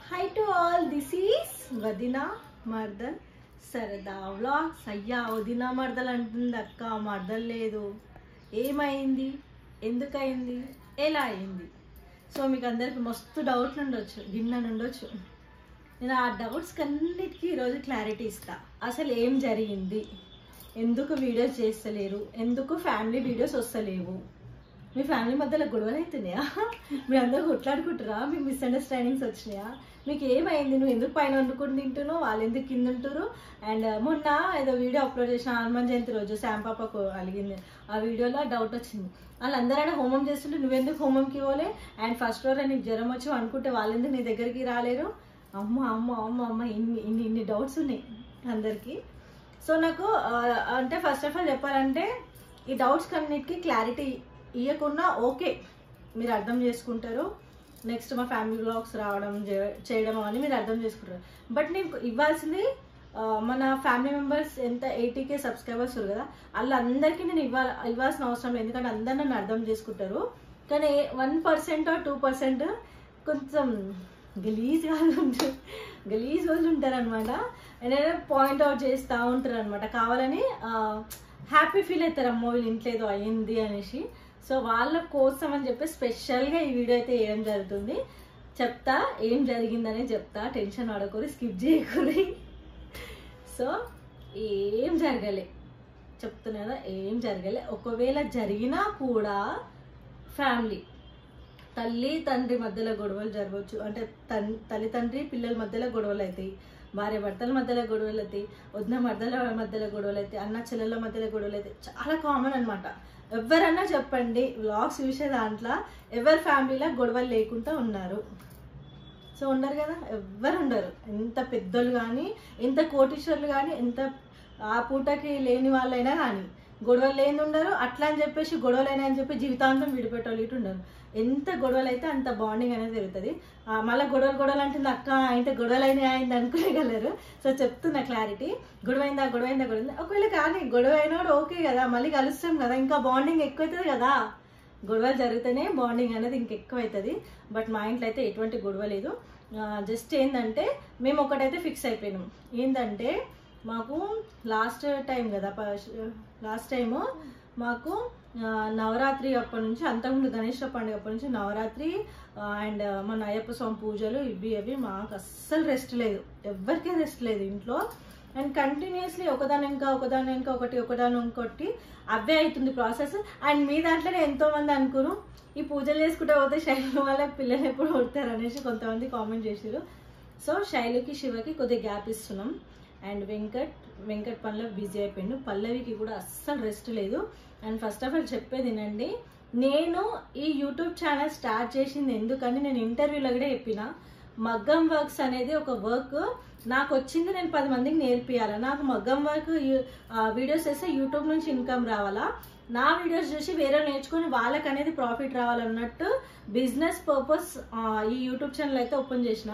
Hi to all this is Vadina Mardal సరదా vlogs అయ్యా వదిన మర్దల్ అంటుంది అక్క మర్దల్ లేదు ఏమైంది ఎందుకయింది ఎలా అయింది సో మీకు అందరికి మస్తు డౌట్లు ఉండొచ్చు గిన్నె ఉండొచ్చు నేను ఆ డౌట్స్ అన్నిటికీ ఈరోజు క్లారిటీ ఇస్తా అసలు ఏం జరిగింది ఎందుకు వీడియోస్ చేస్తలేరు ఎందుకు ఫ్యామిలీ వీడియోస్ వస్తలేవు మీ ఫ్యామిలీ మధ్యలో గొడవలు అవుతున్నాయా మీరు అందరూ కొట్లాడుకుంటారా మీకు మిస్అండర్స్టాండింగ్స్ వచ్చినాయా మీకు ఏమైంది నువ్వు ఎందుకు పైన వండుకుని తింటున్నావు వాళ్ళు ఎందుకు కింద ఉంటారు అండ్ మొన్న ఏదో వీడియో అప్లోడ్ చేసిన హనుమాన్ జయంతి రోజు శామ్ పాపకు అలిగింది ఆ వీడియోలో డౌట్ వచ్చింది వాళ్ళందరైనా హోమం చేస్తుంటే నువ్వెందుకు హోమంకి ఇవ్వలే అండ్ ఫస్ట్ ఫ్లోర్ నీకు జ్వరం వచ్చి అనుకుంటే వాళ్ళెందుకు నీ దగ్గరికి రాలేరు అమ్మ అమ్మ అమ్మ అమ్మ ఇన్ని ఇన్ని ఇన్ని డౌట్స్ ఉన్నాయి అందరికీ సో నాకు ఆ, అంటే ఫస్ట్ ఆఫ్ ఆల్ చెప్పాలంటే ఈ డౌట్స్ కన్నిటికి క్లారిటీ ఇవ్వకుండా ఓకే మీరు అర్థం చేసుకుంటారు నెక్స్ట్ మా ఫ్యామిలీ బ్లాగ్స్ రావడం చే- చేయడం అని మీరు అర్థం చేసుకుంటారు బట్ నేను ఇవ్వాల్సింది ఆ, మన ఫ్యామిలీ మెంబర్స్ ఎంత ఎయిటీకే సబ్స్క్రైబర్స్ ఉన్నారు కదా వాళ్ళందరికీ నేను ఇవ్వాలి ఇవ్వాల్సిన అవసరం లేదు ఎందుకంటే అందరు నన్ను అర్థం చేసుకుంటారు కానీ వన్ పర్సెంట్ టూ పర్సెంట్ కొంచెం గలీజ్ వాళ్ళు ఉంటారు గలీజ్ వాళ్ళు ఉంటారు అనమాట ఏదైనా పాయింట్ అవుట్ చేస్తూ ఉంటారు అనమాట కావాలని హ్యాపీ ఫీల్ అవుతారు అమ్మో వీళ్ళు ఇంట్లో ఏదో అయ్యింది అనేసి సో వాళ్ళ కోసం అని చెప్పి స్పెషల్గా ఈ వీడియో అయితే వేయడం జరుగుతుంది చెప్తా ఏం జరిగిందనే చెప్తా టెన్షన్ పడకూరి స్కిప్ చేయకూరి సో ఏం జరగలే చెప్తున్నా కదా ఏం జరగలే ఒకవేళ జరిగినా కూడా ఫ్యామిలీ తల్లి తండ్రి మధ్యలో గొడవలు జరగవచ్చు అంటే తన్ తల్లి తండ్రి పిల్లల మధ్యలో గొడవలు అవుతాయి భార్య భర్తల మధ్యలో గొడవలు అవుతాయి వదిన మధ్యలో మధ్యలో గొడవలు అవుతాయి అన్న చెల్లెల మధ్యలో గొడవలు అవుతాయి చాలా కామన్ అనమాట ఎవరన్నా చెప్పండి వ్లాగ్స్ చూసే దాంట్లో ఎవరి ఫ్యామిలీలో గొడవలు లేకుండా ఉన్నారు సో ఉండరు కదా ఎవ్వరు ఉండరు ఎంత పెద్దోళ్ళు కానీ ఎంత కోటీశ్వర్లు కానీ ఎంత ఆ పూటకి లేని వాళ్ళైనా కానీ గొడవలు లేని ఉండరు అట్లా అని చెప్పేసి గొడవలైనా అని చెప్పి జీవితాంతం విడిపెట్టేవాళ్ళు ఇటు ఉండరు ఎంత గొడవలు అయితే అంత బాండింగ్ అనేది జరుగుతుంది మళ్ళీ గొడవలు గొడవలు అంటుంది అక్క అయితే గొడవలైన అయింది అనుకోగలరు సో చెప్తున్నా క్లారిటీ గొడవైందా గొడవైందా గొడవైందా ఒకవేళ కానీ గొడవ అయినా కూడా ఓకే కదా మళ్ళీ కలుస్తాం కదా ఇంకా బాండింగ్ ఎక్కువ అవుతుంది కదా గొడవలు జరిగితేనే బాండింగ్ అనేది ఇంకెక్కువ అవుతుంది బట్ మా ఇంట్లో అయితే ఎటువంటి గొడవ లేదు జస్ట్ ఏంటంటే మేము ఒకటైతే ఫిక్స్ అయిపోయినాం ఏంటంటే మాకు లాస్ట్ టైం కదా లాస్ట్ టైము మాకు ఆ, నవరాత్రి అప్పటి నుంచి అంతకుముందు గణేష్ పండుగ అప్పటి నుంచి నవరాత్రి అండ్ మన అయ్యప్ప స్వామి పూజలు ఇవి అవి మాకు అస్సలు రెస్ట్ లేదు ఎవ్వరికీ రెస్ట్ లేదు ఇంట్లో అండ్ కంటిన్యూస్లీ ఒకదాని ఇంకా ఒకదాని ఇంకా ఒకటి ఒకదాని ఇంకొకటి అవే అవుతుంది ప్రాసెస్ అండ్ మీ దాంట్లోనే ఎంతో మంది అనుకును ఈ పూజలు చేసుకుంటే పోతే శైలు వాళ్ళ పిల్లలు ఎప్పుడు కొడతారు అనేసి కొంతమంది కామెంట్ చేసారు సో శైలుకి శివకి కొద్దిగా గ్యాప్ ఇస్తున్నాం అండ్ వెంకట్ వెంకట్ పనిలో బిజీ అయిపోయిండు పల్లవికి కూడా అస్సలు రెస్ట్ లేదు అండ్ ఫస్ట్ ఆఫ్ ఆల్ చెప్పేది వినండి నేను ఈ యూట్యూబ్ ఛానల్ స్టార్ట్ చేసింది ఎందుకని నేను ఇంటర్వ్యూలో కూడా చెప్పిన మగ్గం వర్క్స్ అనేది ఒక వర్క్ నాకు వచ్చింది నేను పది మందికి నేర్పియాలా నాకు మగ్గం వర్క్ వీడియోస్ వేస్తే యూట్యూబ్ నుంచి ఇన్కమ్ రావాలా నా వీడియోస్ చూసి వేరే నేర్చుకొని వాళ్ళకి అనేది ప్రాఫిట్ రావాలన్నట్టు బిజినెస్ పర్పస్ ఈ యూట్యూబ్ ఛానల్ అయితే ఓపెన్ చేసిన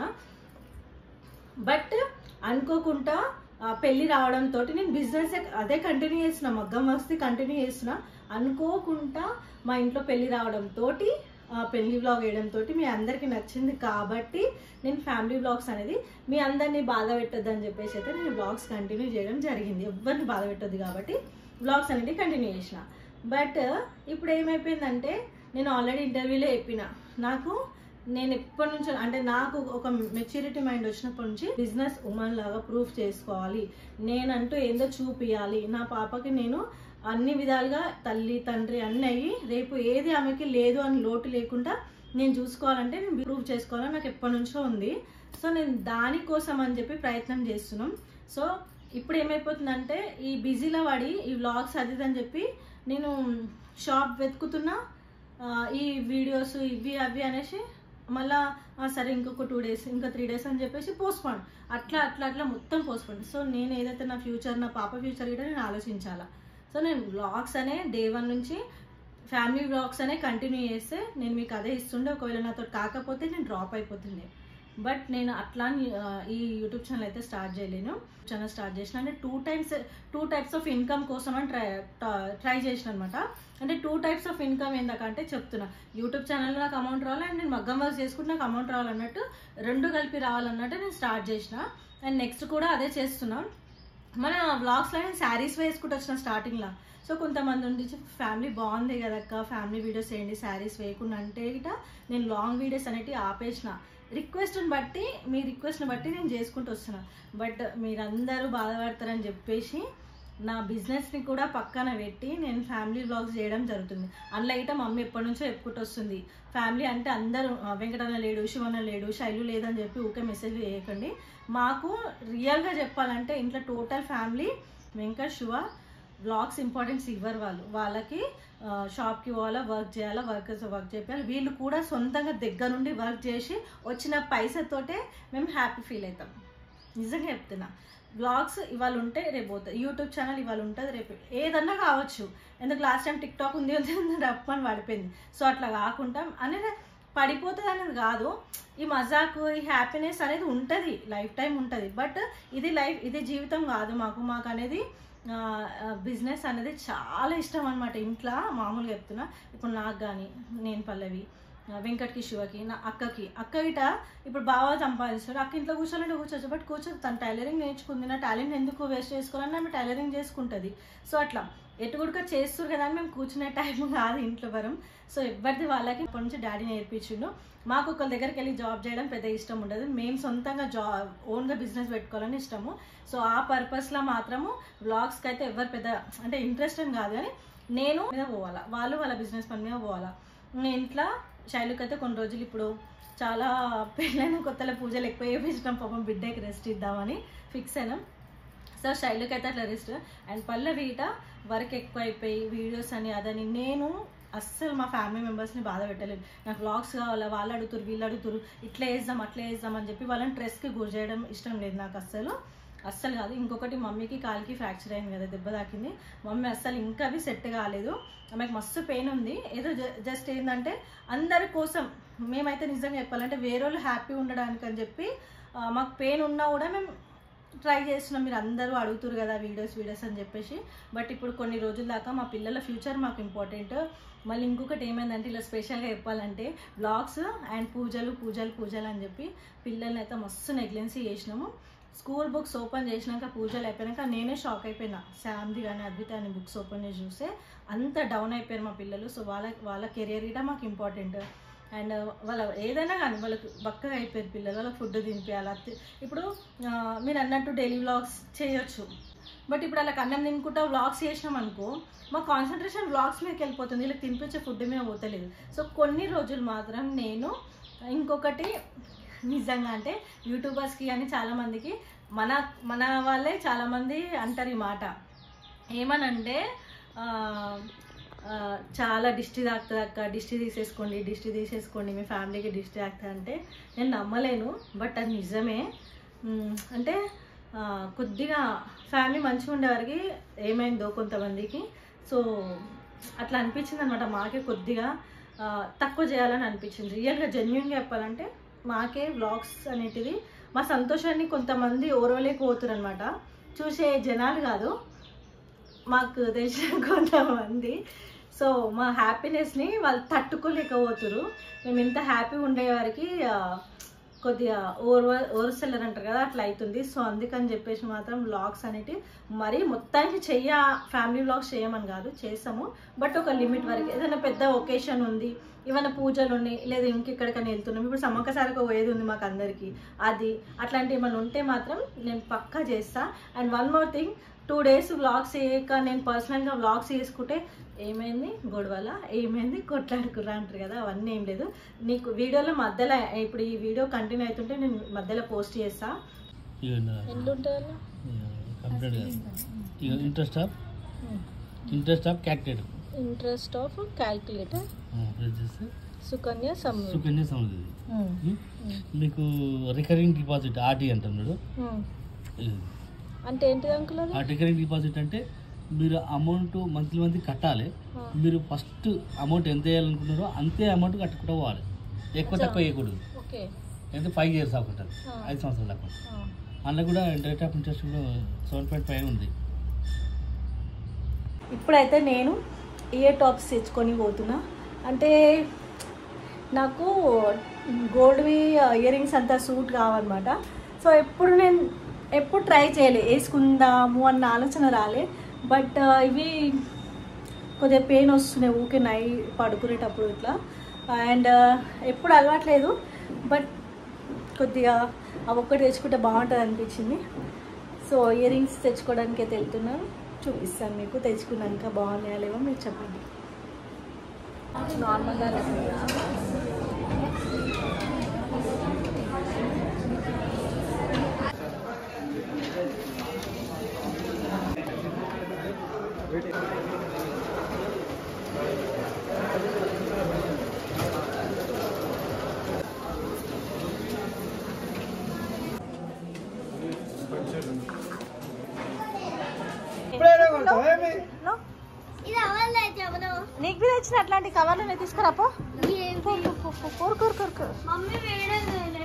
బట్ అనుకోకుండా ఆ, పెళ్లి రావడంతో నేను బిజినెస్ అదే కంటిన్యూ చేసిన మగ్గం వస్తే కంటిన్యూ చేసిన అనుకోకుండా మా ఇంట్లో పెళ్లి రావడంతో పెళ్లి వ్లాగ్ వేయడంతో మీ అందరికీ నచ్చింది కాబట్టి నేను ఫ్యామిలీ వ్లాగ్స్ అనేది మీ అందరినీ బాధ పెట్టొద్దు అని చెప్పేసి అయితే నేను వ్లాగ్స్ కంటిన్యూ చేయడం జరిగింది ఎవరిని బాధ పెట్టొద్దు కాబట్టి వ్లాగ్స్ అనేది కంటిన్యూ చేసిన బట్ ఇప్పుడు ఏమైపోయిందంటే నేను ఆల్రెడీ ఇంటర్వ్యూలో చెప్పిన నాకు నేను ఎప్పటి నుంచో అంటే నాకు ఒక మెచ్యూరిటీ మైండ్ వచ్చినప్పటి నుంచి బిజినెస్ ఉమెన్ లాగా ప్రూఫ్ చేసుకోవాలి నేనంటూ ఏందో చూపియాలి నా పాపకి నేను అన్ని విధాలుగా తల్లి తండ్రి అన్నీ అయ్యి రేపు ఏది ఆమెకి లేదు అని లోటు లేకుండా నేను చూసుకోవాలంటే నేను ప్రూవ్ చేసుకోవాలని నాకు ఎప్పటి నుంచో ఉంది సో నేను దానికోసం అని చెప్పి ప్రయత్నం చేస్తున్నాం సో ఇప్పుడు ఏమైపోతుందంటే ఈ బిజీలో పడి ఈ వ్లాగ్స్ అది ఇది అని చెప్పి నేను షాప్ వెతుకుతున్నా ఆ, ఈ వీడియోస్ ఇవి అవి అనేసి మళ్ళా ఆ, సరే ఇంకొక టూ డేస్ ఇంకా త్రీ డేస్ అని చెప్పేసి పోస్ట్పోన్ అట్లా అట్లా అట్లా మొత్తం పోస్ట్పోన్ సో నేను ఏదైతే నా ఫ్యూచర్ నా పాప ఫ్యూచర్ కూడా నేను ఆలోచించాలా సో నేను వ్లాగ్స్ అనే డే వన్ నుంచి ఫ్యామిలీ వ్లాగ్స్ అనే కంటిన్యూ చేస్తే నేను మీకు అదే ఇస్తుండే ఒకవేళ నాతో కాకపోతే నేను డ్రాప్ అయిపోతుండే బట్ నేను అట్లా అని, ఆ, ఈ యూట్యూబ్ ఛానల్ అయితే స్టార్ట్ చేయలేను ఛానల్ స్టార్ట్ చేసిన అంటే two times two types of income కోసం అని ట్రై ట్రై చేసిన అనమాట అంటే టూ టైప్స్ ఆఫ్ ఇన్కమ్ ఏందకంటే చెప్తున్నా యూట్యూబ్ ఛానల్లో నాకు అమౌంట్ రావాలి అండ్ నేను మగ్గం వర్క్ చేసుకుంటే నాకు అమౌంట్ రావాలన్నట్టు రెండు కలిపి రావాలన్నట్టు నేను స్టార్ట్ చేసిన అండ్ నెక్స్ట్ కూడా అదే చేస్తున్నాం మన వ్లాగ్స్లో నేను శారీస్ వేసుకుంటూ వచ్చిన స్టార్టింగ్లో సో కొంతమంది ఉండి ఫ్యామిలీ బాగుంది కదక్క ఫ్యామిలీ వీడియోస్ వేయండి శారీస్ వేయకుండా అంటే గిట నేను లాంగ్ వీడియోస్ అనేటివి ఆపేసిన రిక్వెస్ట్ని బట్టి మీ రిక్వెస్ట్ని బట్టి నేను చేసుకుంటూ వస్తున్నా బట్ మీరందరూ బాధపడతారని చెప్పేసి నా బిజినెస్ని కూడా పక్కన పెట్టి నేను ఫ్యామిలీ వ్లాగ్స్ చేయడం జరుగుతుంది అందులో ఇట మమ్మీ ఎప్పటి నుంచో చెప్పుకుంటూ వస్తుంది ఫ్యామిలీ అంటే అందరూ ఆ, వెంకటన్న లేడు శివన్న లేడు శైలు లేదని చెప్పి ఊకే మెసేజ్ చేయకండి మాకు రియల్గా చెప్పాలంటే ఇంట్లో total family Venkat Shiva vlogs importance ఇవ్వరు వాళ్ళు వాళ్ళకి ఆ, షాప్కి పోవాలా వర్క్ చేయాలా వర్కర్స్ వర్క్ చేయాలి వీళ్ళు కూడా సొంతంగా దగ్గర నుండి వర్క్ చేసి వచ్చిన పైసతోటే మేము హ్యాపీ ఫీల్ అవుతాం నిజంగా చెప్తున్నా బ్లాగ్స్ ఇవాళ ఉంటే రేపు పోతుంది యూట్యూబ్ ఛానల్ ఇవాళ ఉంటుంది రేపు ఏదన్నా కావచ్చు ఎందుకు లాస్ట్ టైం టిక్ టాక్ ఉంది ఉంది రప్పని పడిపోయింది సో అట్లా కాకుండా అనేది పడిపోతుంది అనేది కాదు ఈ మజాకు ఈ హ్యాపీనెస్ అనేది ఉంటుంది లైఫ్ టైం ఉంటుంది బట్ ఇది లైఫ్ ఇది జీవితం కాదు మాకు మాకు అనేది బిజినెస్ అనేది చాలా ఇష్టం అనమాట ఇంట్లో మామూలుగా చెప్తున్నా ఇప్పుడు నాకు కానీ నేను పల్లవి ఆ, వెంకట్కి శివకి నా అక్కకి అక్క ఇట ఇప్పుడు బాగా సంపాదిస్తాడు అక్క ఇంట్లో కూర్చోాలంటే కూర్చోచ్చు బట్ కూర్చో తను టైలరింగ్ నేర్చుకుంది నా టాలెంట్ ఎందుకు వేస్ట్ చేసుకోవాలని ఆమె టైలరింగ్ చేసుకుంటుంది సో అట్లా ఎటు కూడా చేస్తారు కదా అని మేము కూర్చునే టైం కాదు ఇంట్లో వరం సో ఎవరిది వాళ్ళకి ఇప్పటి నుంచి డాడీ నేర్పించిండు మాకు ఒకరి దగ్గరికి వెళ్ళి జాబ్ చేయడం పెద్ద ఇష్టం ఉండదు మేము సొంతంగా జాబ్ ఓన్గా బిజినెస్ పెట్టుకోవాలని ఇష్టము సో ఆ పర్పస్లో మాత్రము బ్లాగ్స్కి అయితే ఎవరు పెద్ద అంటే ఇంట్రెస్ట్ అని కాదు కానీ నేను మీద పోవాలా వాళ్ళు వాళ్ళ బిజినెస్ పని మీద పోవాలా ఇంకా ఇంట్లో శైలుకి అయితే కొన్ని రోజులు ఇప్పుడు చాలా పెళ్ళైన కొత్తలో పూజలు ఎక్కువ చేపించడం పాపం బిడ్డకి రెస్ట్ ఇద్దామని ఫిక్స్ అయినాం సో శైలుకి అయితే అట్లా రెస్ట్ అండ్ పల్లవీట వర్క్ ఎక్కువ అయిపోయి వీడియోస్ అని అదని నేను అస్సలు మా ఫ్యామిలీ మెంబర్స్ని బాధ పెట్టలేదు నాకు వ్లాగ్స్ కావాలా వాళ్ళు అడుగుతారు వీళ్ళు అడుగుతారు ఇట్లా వేద్దాం అట్లా వేద్దాం అని చెప్పి వాళ్ళని స్ట్రెస్కి గురి చేయడం ఇష్టం లేదు నాకు అస్సలు అస్సలు కాదు ఇంకొకటి మమ్మీకి కాలికి ఫ్రాక్చర్ అయింది కదా దెబ్బ తాకింది మమ్మీ అస్సలు ఇంకా అవి సెట్ కాలేదు ఆమెకు మస్తు పెయిన్ ఉంది ఏదో జస్ట్ ఏంటంటే అందరి కోసం మేమైతే నిజంగా చెప్పాలంటే వేరే వాళ్ళు హ్యాపీ ఉండడానికి అని చెప్పి ఆ, మాకు పెయిన్ ఉన్నా కూడా మేము ట్రై చేస్తున్నాం మీరు అందరూ అడుగుతారు కదా వీడియోస్ వీడియోస్ అని చెప్పేసి బట్ ఇప్పుడు కొన్ని రోజుల దాకా మా పిల్లల ఫ్యూచర్ మాకు ఇంపార్టెంట్ మళ్ళీ ఇంకొకటి ఏమైందంటే ఇలా స్పెషల్గా చెప్పాలంటే బ్లాగ్స్ అండ్ పూజలు పూజలు పూజలు అని చెప్పి పిల్లల్ని అయితే మస్తు నెగ్లెన్సీ చేసినాము స్కూల్ బుక్స్ ఓపెన్ చేసినాక పూజలు అయిపోయాక నేనే షాక్ అయిపోయినా శాంతి కానీ అద్విత అని బుక్స్ ఓపెన్ చేసి చూస్తే అంత డౌన్ అయిపోయారు మా పిల్లలు సో వాళ్ళ వాళ్ళ కెరియర్ కూడా మాకు ఇంపార్టెంట్ అండ్ వాళ్ళ ఏదైనా కానీ వాళ్ళకి బక్కగా అయిపోయారు పిల్లలు వాళ్ళకి ఫుడ్ తినిపించాలి అది ఇప్పుడు ఆ, మీరు అన్నట్టు డైలీ వ్లాగ్స్ చేయొచ్చు బట్ ఇప్పుడు వాళ్ళకి అన్నం తినుకుంటా వ్లాగ్స్ చేసినాం అనుకో మా కాన్సన్ట్రేషన్ వ్లాగ్స్ మీదకి వెళ్ళిపోతుంది వీళ్ళకి తినిపించే ఫుడ్ మీద పోతలేదు సో కొన్ని రోజులు మాత్రం నేను ఇంకొకటి నిజంగా అంటే యూట్యూబర్స్కి కానీ చాలామందికి మన మన వాళ్ళే చాలామంది అంటారు ఈ మాట ఏమనంటే ఆ, ఆ, చాలా డిస్ట్రీ తాకుతుంది అక్క డిస్ట్రీ తీసేసుకోండి డిస్ట్రీ తీసేసుకోండి మీ ఫ్యామిలీకి డిస్ట్రీ తాకుతుంది అంటే నేను నమ్మలేను బట్ అది నిజమే ఉమ్, అంటే ఆ, కొద్దిగా ఫ్యామిలీ మంచిగా ఉండేవారికి ఏమైందో కొంతమందికి సో అట్లా అనిపించింది అనమాట మాకే కొద్దిగా ఆ, తక్కువ చేయాలని అనిపించింది రియల్గా జెన్యున్గా చెప్పాలంటే మాకే వ్లాగ్స్ అనేటివి మా సంతోషాన్ని కొంతమంది ఓర్వలేకపోతున్నారు అనమాట చూసే జనాలు కాదు మాకు తెలిసిన కొంతమంది సో మా హ్యాపీనెస్ని వాళ్ళు తట్టుకోలేకపోతురు మేము ఇంత హ్యాపీగా ఉండేవారికి ఆ, కొద్దిగా ఓర్వ ఓర్సెల్లర్ అంటారు కదా అట్లా అవుతుంది సో అందుకని చెప్పేసి మాత్రం వ్లాగ్స్ అనేవి మరీ మొత్తానికి చెయ్య ఫ్యామిలీ వ్లాగ్స్ చేయమని కాదు చేస్తాము బట్ ఒక లిమిట్ వరకు ఏదైనా పెద్ద ఒకేషన్ ఉంది ఏమైనా పూజలు ఉన్నాయి లేదా ఇంకెక్కడికైనా వెళ్తున్నాం ఇప్పుడు సమ్మక్క సారకు పోయేది ఉంది మాకు అందరికీ అది అట్లాంటివి ఏమైనా ఉంటే మాత్రం నేను పక్కా చేస్తా and one more thing two days vlogs చేయక నేను పర్సనల్గా వ్లాగ్స్ చేసుకుంటే ఏమైంది గొడవల ఏమైంది కొట్లాడుకురా అంటారు కదా అవన్నీ ఏం లేదు నీకు వీడియోలో మధ్యలో ఇప్పుడు ఈ వీడియో కంటిన్యూ అవుతుంటే నేను మధ్యలో పోస్ట్ చేస్తా ఎన్ని ఉంటుంది కంప్లీట్ ఇక ఇంట్రెస్ట్ ఆఫ్ ఇంట్రెస్ట్ ఆఫ్ క్యాక్టెడ్ ఇంట్రెస్ట్ ఆఫ్ క్యాల్కులేటర్ ప్రెస్ చేస్తే సుకన్య సమ్ సుకన్య సమృద్ధి మీకు రికరింగ్ డిపాజిట్ ఆర్డి అంటున్నాడు ఇది. అంటే ఏంటిది అంకుల్ అది ఆ రికరింగ్ డిపాజిట్ అంటే మీరు అమౌంట్ మంత్లీ మంత్లీ కట్టాలి ఆ. మీరు ఫస్ట్ అమౌంట్ ఎంత వేయాలనుకున్నారో అంతే అమౌంట్ కట్టుకుంటూ పోవాలి ఎక్కువ అచ్చా. తక్కువ వేయకూడదు ఓకే అయితే ఫైవ్ ఇయర్స్ దాకా ఉంటుంది ఆ. ఐదు సంవత్సరాల దాకా ఆ. అందులో కూడా రేట్ ఆఫ్ ఇంట్రెస్ట్ కూడా సెవెన్ పాయింట్ ఫైవ్ ఉంది ఇప్పుడైతే నేను ఇయర్ టాప్స్ తెచ్చుకొని పోతున్నా అంటే నాకు గోల్డ్వి ఇయర్ రింగ్స్ అంతా సూట్ కావన్నమాట సో ఎప్పుడు నేను ఎప్పుడు ట్రై చేయలే వేసుకుందాము అన్న ఆలోచన రాలే బట్ ఇవి కొద్దిగా పెయిన్ వస్తున్నాయి ఊకే నై పడుకునేటప్పుడు ఇట్లా అండ్ ఎప్పుడు అలవాట్లేదు బట్ కొద్దిగా అవి ఒక్కటి తెచ్చుకుంటే బాగుంటుంది అనిపించింది సో ఇయర్ రింగ్స్ తెచ్చుకోవడానికి అయితే వెళ్తున్నాను చూపిస్తాను మీకు తెచ్చుకున్నాక బాగున్నాయా లేవో మీరు చెప్పండి నార్మల్గా No? ఇది అవ్వలే చెప్పను నీకు బి తెచ్చిన అట్లాంటి కవర్లు నేను తీసుకురాపో ఏం కోరు కోరు కోరు కోరు మమ్మీ వేయడం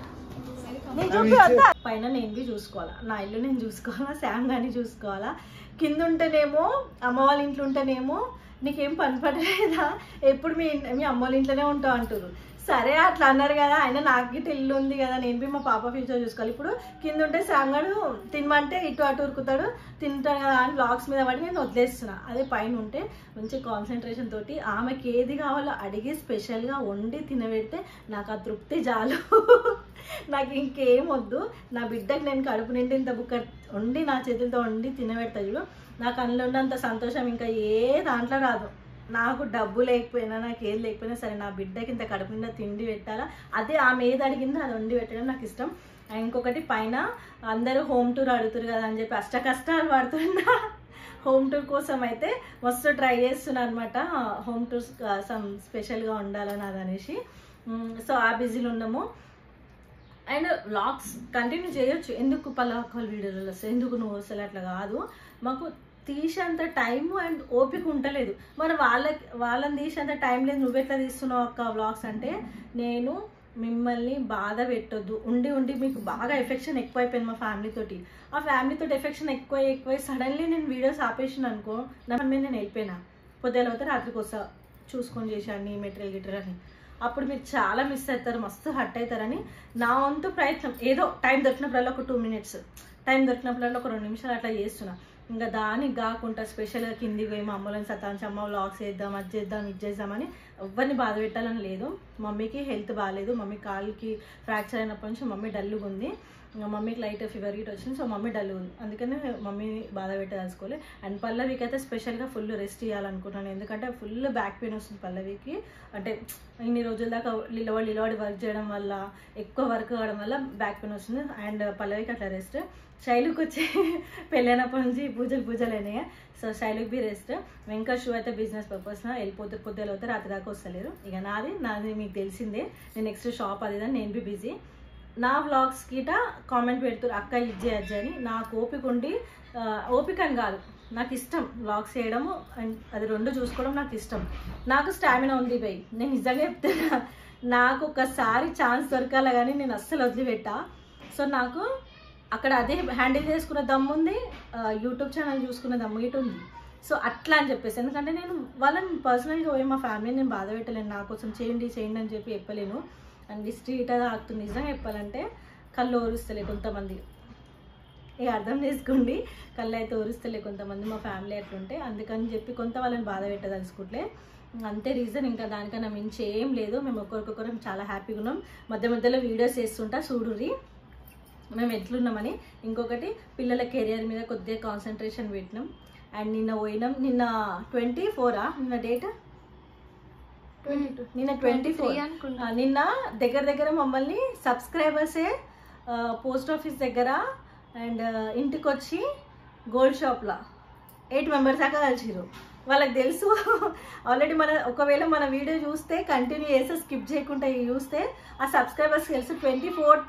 నేను చూపి వద్దా పైన నేను బి చూసుకోవాలా నా ఇల్లు నేను చూసుకోవాలా శామ్ గాని చూసుకోవాలా కింద ఉంటేనేమో అమ్మ వాళ్ళ ఇంట్లో ఉంటేనేమో నీకేం పని పడలేదా ఎప్పుడు మీ మీ అమ్మ వాళ్ళ ఇంట్లోనే ఉంటావు అంటారు సరే అట్లా అన్నారు కదా అయినా నాకు గిట్ట ఇల్లు ఉంది కదా నేను బి మా పాప ఫ్యూచర్ చూసుకోవాలి ఇప్పుడు కింద ఉంటే శాంగడు తినమంటే ఇటు అటు ఉరుకుతాడు తింటాడు కదా అని బ్లాగ్స్ మీద పడి నేను వదిలేస్తున్నా అదే పైన ఉంటే మంచి కాన్సన్ట్రేషన్ తోటి ఆమెకి ఏది కావాలో అడిగి స్పెషల్గా వండి తినబెడితే నాకు ఆ తృప్తి చాలు నాకు ఇంకేం వద్దు నా బిడ్డకి నేను కడుపు నిండి ఇంత బుక్క వండి నా చేతులతో వండి తినబెడతా చూడు నాకు అందులో ఉన్నంత సంతోషం ఇంకా ఏ దాంట్లో రాదు నాకు డబ్బు లేకపోయినా నాకు ఏది లేకపోయినా సరే నా బిడ్డకి ఇంత కడుపు నిండా తిండి పెట్టాలా అదే ఆమె ఏది అడిగిందో అది వండి పెట్టడం నాకు ఇష్టం అండ్ ఇంకొకటి పైన అందరూ హోమ్ టూర్ అడుగుతారు కదా అని చెప్పి అష్ట కష్టాలు పడుతున్నా హోమ్ టూర్ కోసం అయితే మస్తు ట్రై చేస్తున్నా అనమాట హోమ్ టూర్స్ సమ్ స్పెషల్గా ఉండాలని అది అనేసి సో ఆ బిజీలో ఉన్నాము అండ్ వ్లాగ్స్ కంటిన్యూ చేయొచ్చు ఎందుకు పలాకాలు వీడియోలు వస్తాయి ఎందుకు నువ్వు అసలు అట్లా కాదు మాకు తీసేంత టైం అండ్ ఓపిక ఉండలేదు మరి వాళ్ళకి వాళ్ళని తీసేంత టైం లేదు నువ్వెట్లా తీస్తున్నావు అక్క వ్లాగ్స్ అంటే నేను మిమ్మల్ని బాధ పెట్టొద్దు ఉండి ఉండి మీకు బాగా ఎఫెక్షన్ ఎక్కువైపోయింది మా ఫ్యామిలీ తోటి ఆ ఫ్యామిలీ తోటి ఎఫెక్షన్ ఎక్కువ ఎక్కువ సడన్లీ నేను వీడియోస్ ఆపేసిన అనుకో నా మీద నేను వెళ్ళిపోయినా పొద్దున అవుతే రాత్రికి వస్తా చూసుకొని చేశాను మెటీరియల్ గిటర్ అని అప్పుడు మీరు చాలా మిస్ అవుతారు మస్తు హట్ అవుతారని నా వంతు ప్రయత్నం ఏదో టైం దొరికినప్పుడల్లా ఒక టూ మినిట్స్ టైం దొరికినప్పుడల్లా ఒక రెండు నిమిషాలు అట్లా చేస్తున్నా ఇంకా దానికి కాకుండా స్పెషల్గా కిందికి పోయి మా అమ్మలను సతాంచి అమ్మ వ్లాగ్స్ చేద్దాం అది చేద్దాం ఇది చేద్దామని ఎవరిని బాధ పెట్టాలని లేదు మమ్మీకి హెల్త్ బాగాలేదు మమ్మీ కాలుకి ఫ్రాక్చర్ అయినప్పటి నుంచి మమ్మీ డల్లుగా ఉంది ఇంకా మమ్మీకి లైట్ ఫీవర్ గిట్ వచ్చింది సో మమ్మీ డల్ ఉంది అందుకనే మమ్మీని బాధ పెట్టదలుచుకోలే అండ్ పల్లవికి అయితే స్పెషల్గా ఫుల్ రెస్ట్ ఇవ్వాలనుకుంటున్నాను ఎందుకంటే ఫుల్ బ్యాక్ పెయిన్ వస్తుంది పల్లవికి అంటే ఇన్ని రోజుల దాకా నిలబడి నిలబడి వర్క్ చేయడం వల్ల ఎక్కువ వర్క్ కావడం వల్ల బ్యాక్ పెయిన్ వస్తుంది అండ్ పల్లవికి అట్లా రెస్ట్ శైలుకి వచ్చి పెళ్ళైనప్పటి నుంచి పూజలు పూజలు అయినాయి సో శైలుకి బి రెస్ట్ వెంకట్ షూ అయితే బిజినెస్ పర్పస్ వెళ్ళిపోతే పొద్దులు అవుతే రాత్రి దాకా వస్తలేరు ఇక నాది నాది మీకు తెలిసిందే నేను నెక్స్ట్ షాప్ అది ఇదని నేను బి బిజీ నా వ్లాగ్స్ గిట కామెంట్ పెడుతురు అక్క ఇజ్జే అజ్జే అని నాకు ఓపిక ఉండి ఆ, ఓపిక అని కాదు నాకు ఇష్టం వ్లాగ్స్ చేయడము అండ్ అది రెండు చూసుకోవడం నాకు ఇష్టం నాకు స్టామినా ఉంది బై నేను నిజంగా చెప్తున్నా నాకు ఒకసారి ఛాన్స్ దొరకాల కానీ నేను అస్సలు వదిలిపెట్టా సో నాకు అక్కడ అదే హ్యాండిల్ చేసుకున్న దమ్ము ఉంది ఆ, యూట్యూబ్ ఛానల్ చూసుకున్న దమ్ము ఇటు ఉంది సో అట్లా అని చెప్పేసి ఎందుకంటే నేను వాళ్ళని పర్సనల్గా పోయి మా ఫ్యామిలీని నేను బాధ పెట్టలేను నా కోసం చేయండి చేయండి అని చెప్పి చెప్పలేను అండ్ స్ట్రీట్ అది ఆగుతుంది నిజంగా చెప్పాలంటే కళ్ళు ఓరుస్తలే కొంతమంది ఇక అర్థం చేసుకోండి కళ్ళు అయితే ఓరుస్తలే కొంతమంది మా ఫ్యామిలీ అట్లుంటే అందుకని చెప్పి కొంత వాళ్ళని బాధ పెట్టదలుచుకుంటే అంతే రీజన్ ఇంకా దానికన్నా మించి ఏం లేదు మేము ఒకరికొకరం చాలా హ్యాపీగా ఉన్నాం మధ్య మధ్యలో వీడియోస్ చేస్తుంటా చూడుర్రి మేము ఎట్లున్నామని ఇంకొకటి పిల్లల కెరియర్ మీద కొద్దిగా కాన్సన్ట్రేషన్ పెట్టినాం అండ్ నిన్న పోయినాం నిన్న ట్వంటీ ఫోరా నిన్న డేట్ ట్వంటీ టూ నిన్న ట్వంటీ ఫోర్ అనుకుంటా నిన్న దగ్గర దగ్గర మమ్మల్ని సబ్స్క్రైబర్సే పోస్ట్ ఆఫీస్ దగ్గర అండ్ ఇంటికి వచ్చి గోల్డ్ షాప్లో ఎయిట్ మెంబర్స్ దాకా కలిసిరు వాళ్ళకి తెలుసు ఆల్రెడీ మన ఒకవేళ మన వీడియో చూస్తే కంటిన్యూ చేస్తే స్కిప్ చేయకుండా ఇవి చూస్తే ఆ సబ్స్క్రైబర్స్ తెలుసు twenty fourth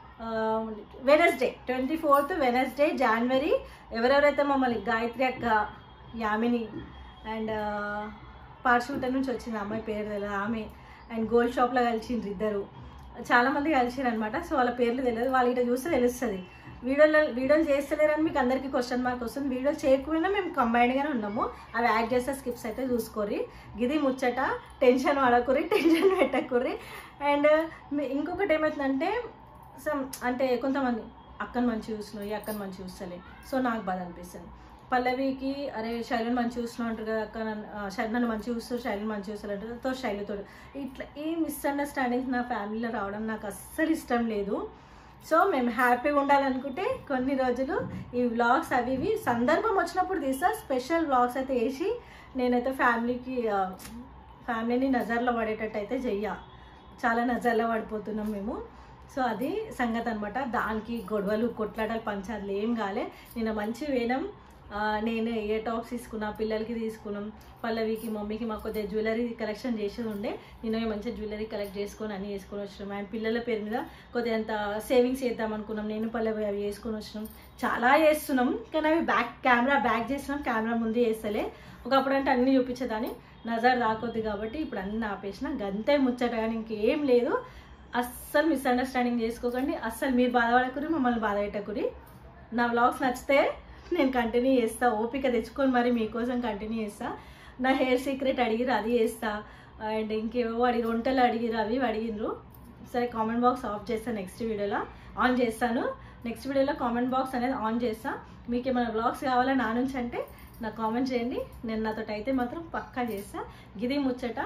Wednesday twenty fourth Wednesday January ఎవరెవరైతే మమ్మల్ని గాయత్రి అక్క యామిని అండ్ పార్షూట నుంచి వచ్చింది అమ్మాయి పేరు తెలియదు ఆమె అండ్ గోల్డ్ షాప్లో కలిసిండ్రు ఇద్దరు చాలా మంది కలిసారు అనమాట సో వాళ్ళ పేర్లు తెలియదు వాళ్ళు ఇట్లా చూస్తే తెలుస్తుంది వీడియోలో వీడియోలు చేస్తలేరని మీకు అందరికీ క్వశ్చన్ మార్క్ వస్తుంది వీడియోలు చేయకపోయినా మేము కంబైన్డ్గానే ఉన్నాము అవి యాడ్ చేస్తే స్కిప్స్ అయితే చూసుకోరి గిది ముచ్చట టెన్షన్ పడకుర్రి టెన్షన్ పెట్టకుర్రి అండ్ ఇంకొకటి ఏమవుతుందంటే సమ్ అంటే కొంతమంది అక్కని మంచి చూస్తున్నావు ఈ అక్కని మంచి చూస్తలే సో నాకు బాధ అనిపిస్తుంది పల్లవికి అరే శైలిని మంచి చూస్తున్నావు అంటారు కదా అక్క నన్ను ఆ, శైలి నన్ను మంచి చూస్తూ శైలిని మంచి చూస్తారు అంటారు తో శైలితో ఇట్లా ఈ మిస్అండర్స్టాండింగ్స్ నా ఫ్యామిలీలో రావడం నాకు అస్సలు ఇష్టం లేదు సో మేము హ్యాపీగా ఉండాలనుకుంటే కొన్ని రోజులు ఈ వ్లాగ్స్ అవి ఇవి సందర్భం వచ్చినప్పుడు తీస్తా స్పెషల్ వ్లాగ్స్ అయితే వేసి నేనైతే ఫ్యామిలీకి ఆ, ఫ్యామిలీని నజర్లో పడేటట్టు అయితే చెయ్య చాలా నజర్లో పడిపోతున్నాం మేము సో అది సంగతి అనమాట దానికి గొడవలు కొట్లాటలు పంచాలు ఏం కాలే నేను మంచి వేనం ఆ, నేను ఏ టాప్స్ తీసుకున్నా పిల్లలకి తీసుకున్నాం పల్లవికి మమ్మీకి మాకు కొద్దిగా జ్యువెలరీ కలెక్షన్ చేసేది ఉండే నేను మంచిగా జ్యువెలరీ కలెక్ట్ చేసుకొని అన్నీ వేసుకొని వచ్చినాం అండ్ పిల్లల పేరు మీద కొద్దిగా అంత సేవింగ్స్ చేద్దాం అనుకున్నాం నేను పల్లవి అవి వేసుకొని వచ్చినాం చాలా చేస్తున్నాం కానీ అవి బ్యాక్ కెమెరా బ్యాక్ చేస్తున్నాం కెమెరా ముందు చేస్తలే ఒకప్పుడు అంటే అన్నీ చూపించేదాన్ని నజర్ రాకొద్ది కాబట్టి ఇప్పుడు అన్నీ ఆపేసిన గంతే ముచ్చట కానీ ఇంకేం లేదు అస్సలు మిస్అండర్స్టాండింగ్ చేసుకోకండి అస్సలు మీరు బాధపడకురి మమ్మల్ని బాధ పెట్టకురి నా వ్లాగ్స్ నచ్చితే నేను కంటిన్యూ చేస్తా ఓపిక తెచ్చుకొని మరి మీకోసం కంటిన్యూ చేస్తా నా హెయిర్ సీక్రెట్ అడిగిరు అది చేస్తా అండ్ ఇంకేవో అడిగి వంటలు అడిగిరు అవి ఇవి అడిగిర్రు సరే కామెంట్ బాక్స్ ఆఫ్ చేస్తాను నెక్స్ట్ వీడియోలో ఆన్ చేస్తాను నెక్స్ట్ వీడియోలో కామెంట్ బాక్స్ అనేది ఆన్ చేస్తా మీకు ఏమైనా వ్లాగ్స్ కావాలా నా నుంచి అంటే నాకు కామెంట్ చేయండి నేను నాతో అయితే మాత్రం పక్కా చేస్తా గిది ముచ్చట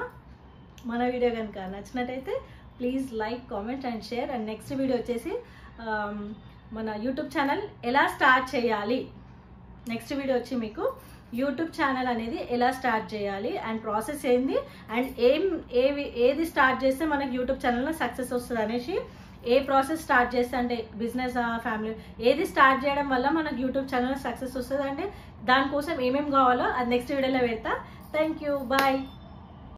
మన వీడియో కనుక నచ్చినట్టయితే please like comment and share and next video వచ్చేసి ఆమ్, మన యూట్యూబ్ ఛానల్ ఎలా స్టార్ట్ చేయాలి నెక్స్ట్ వీడియో వచ్చి మీకు యూట్యూబ్ ఛానల్ అనేది ఎలా స్టార్ట్ చేయాలి అండ్ ప్రాసెస్ ఏంది అండ్ ఏం ఏవి ఏది స్టార్ట్ చేస్తే మనకి యూట్యూబ్ ఛానల్లో సక్సెస్ వస్తుంది అనేసి ఏ ప్రాసెస్ స్టార్ట్ చేస్తే అంటే బిజినెస్ ఫ్యామిలీ ఏది స్టార్ట్ చేయడం వల్ల మనకు యూట్యూబ్ ఛానల్ సక్సెస్ వస్తుంది అంటే దానికోసం ఏమేమి కావాలో అది నెక్స్ట్ వీడియోలో పెడతా థ్యాంక్ యూ బాయ్